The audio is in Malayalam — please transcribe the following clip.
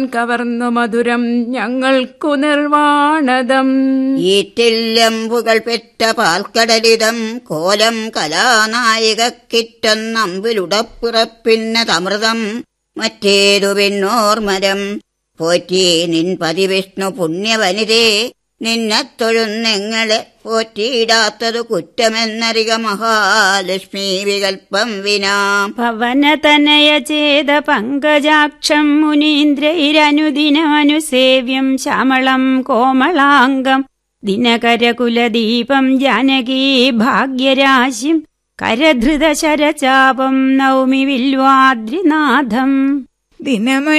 കവർന്നു മധുരം ഞങ്ങൾക്കു നിർവാണതം ഈറ്റില്ലമ്പുകൾ പെറ്റ പാൽക്കടലിതം കോലം കലാനായികക്കിറ്റൊന്നമ്പിലുടപ്പിറപ്പിന്നതമൃതം മറ്റേതു പിന്നോർമരം പോറ്റി നിൻ പതിവിഷ്ണു പുണ്യവനിതേ നിന്നെ തൊഴുന്നെങ്ങളെ പോറ്റിയിടാത്തതു കുറ്റമെന്നറിക മഹാലക്ഷ്മി വികൽപ്പം വിനാ പവനതനയ ചേത പങ്കജാക്ഷം മുനീന്ദ്രൈരനുദിനമനുസേവ്യം ശ്യാമളം കോമളാംഗം ദിനകരകുലദീപം ജാനകീ ഭാഗ്യരാശിം കരധൃതശരചാപം നൗമി വില്വാദ്രിനാഥം ദിനമണി